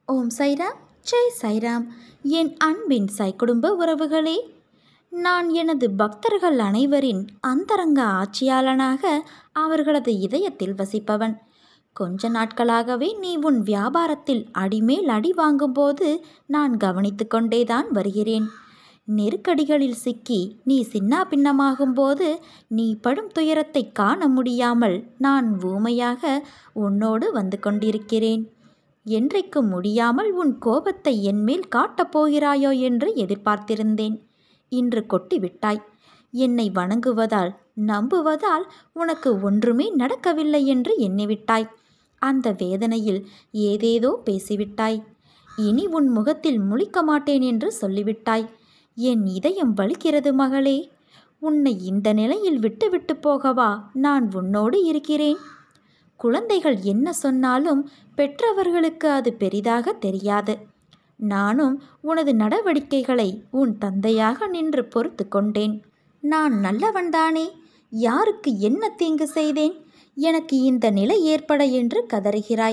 ஓம் சைராம் ஜெய் சைராம் என் அன்பின் சை குடும்ப உறவுகளே நான் எனது பக்தர்கள் அனைவரின் அந்தரங்க ஆட்சியாளனாக அவர்களது இதயத்தில் வசிப்பவன் கொஞ்ச நாட்களாகவே நீ உன் வியாபாரத்தில் அடிமேல் அடி வாங்கும்போது நான் கவனித்து கொண்டேதான் வருகிறேன் நெருக்கடிகளில் சிக்கி நீ சின்னா பின்னமாகும்போது நீ படும் துயரத்தை காண முடியாமல் நான் ஊமையாக உன்னோடு வந்து கொண்டிருக்கிறேன் என்றைக்கும் முடியாமல் உன் கோபத்தை என்மேல் காட்டப் போகிறாயோ என்று எதிர்பார்த்திருந்தேன் இன்று கொட்டிவிட்டாய் என்னை வணங்குவதால் நம்புவதால் உனக்கு ஒன்றுமே நடக்கவில்லை என்று எண்ணிவிட்டாய் அந்த வேதனையில் ஏதேதோ பேசிவிட்டாய் இனி உன் முகத்தில் முழிக்க மாட்டேன் என்று சொல்லிவிட்டாய் என் இதயம் வலிக்கிறது மகளே உன்னை இந்த நிலையில் விட்டுவிட்டு போகவா நான் உன்னோடு இருக்கிறேன் குழந்தைகள் என்ன சொன்னாலும் பெற்றவர்களுக்கு அது பெரிதாக தெரியாது நானும் உனது நடவடிக்கைகளை உன் தந்தையாக நின்று பொறுத்து கொண்டேன் நான் நல்லவன்தானே யாருக்கு என்ன தீங்கு செய்தேன் எனக்கு இந்த நிலை ஏற்பட என்று கதறுகிறாய்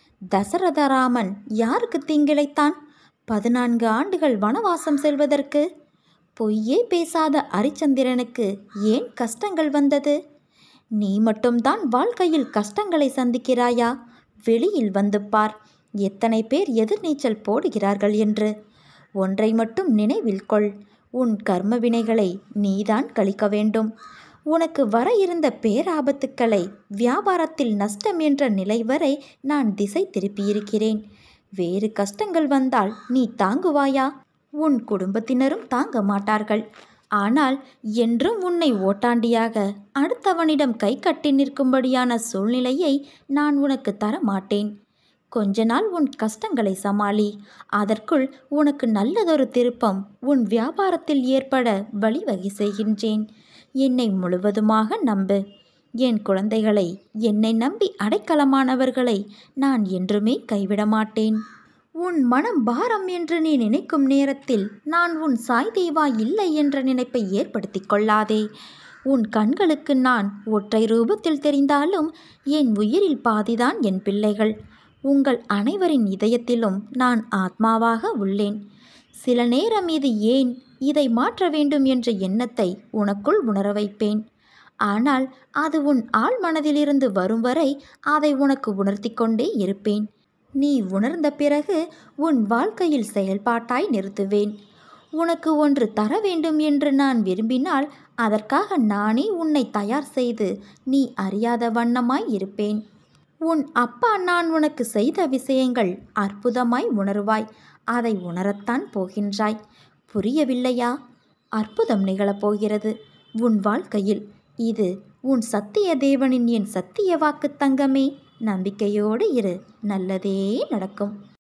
தசரதராமன் யாருக்கு தீங்கிழைத்தான் பதினான்கு ஆண்டுகள் வனவாசம் செல்வதற்கு பொய்யே பேசாத அரிச்சந்திரனுக்கு ஏன் கஷ்டங்கள் வந்தது நீ மட்டும்தான் வாழ்க்கையில் கஷ்டங்களை சந்திக்கிறாயா வெளியில் வந்து பார் எத்தனை பேர் எதிர்நீச்சல் போடுகிறார்கள் என்று ஒன்றை மட்டும் நினைவில் கொள் உன் கர்ம வினைகளை நீதான் கழிக்க வேண்டும் உனக்கு வர இருந்த பேராபத்துக்களை வியாபாரத்தில் நஷ்டம் என்ற நிலை வரை நான் திசை திருப்பியிருக்கிறேன் வேறு கஷ்டங்கள் வந்தால் நீ தாங்குவாயா உன் குடும்பத்தினரும் தாங்க மாட்டார்கள் ஆனால் என்றும் உன்னை ஓட்டாண்டியாக அடுத்தவனிடம் கை கட்டி நிற்கும்படியான சூழ்நிலையை நான் உனக்கு தர மாட்டேன் கொஞ்ச நாள் உன் கஷ்டங்களை சமாளி அதற்குள் உனக்கு நல்லதொரு திருப்பம் உன் வியாபாரத்தில் ஏற்பட வழிவகை செய்கின்றேன் என்னை முழுவதுமாக நம்பு என் குழந்தைகளை என்னை நம்பி அடைக்கலமானவர்களை நான் என்றுமே கைவிட மாட்டேன் உன் மனம் பாரம் என்று நீ நினைக்கும் நேரத்தில் நான் உன் சாய் தேவா இல்லை என்ற நினைப்பை ஏற்படுத்திக் கொள்ளாதே உன் கண்களுக்கு நான் ஒற்றை ரூபத்தில் தெரிந்தாலும் என் உயிரில் பாதிதான் என் பிள்ளைகள் உங்கள் அனைவரின் இதயத்திலும் நான் ஆத்மாவாக உள்ளேன் சில நேரம் இது ஏன் இதை மாற்ற வேண்டும் என்ற எண்ணத்தை உனக்குள் உணர வைப்பேன் ஆனால் அது உன் ஆழ் மனதிலிருந்து வரும் வரை அதை உனக்கு உணர்த்தி கொண்டே இருப்பேன் நீ உணர்ந்த பிறகு உன் வாழ்க்கையில் செயல்பாட்டாய் நிறுத்துவேன் உனக்கு ஒன்று தர வேண்டும் என்று நான் விரும்பினால் அதற்காக நானே உன்னை தயார் செய்து நீ அறியாத வண்ணமாய் இருப்பேன் உன் அப்பா நான் உனக்கு செய்த விஷயங்கள் அற்புதமாய் உணர்வாய் அதை உணரத்தான் போகின்றாய் புரியவில்லையா அற்புதம் நிகழப்போகிறது உன் வாழ்க்கையில் இது உன் சத்திய தேவனின் என் சத்திய வாக்கு தங்கமே நம்பிக்கையோடு இரு நல்லதே நடக்கும்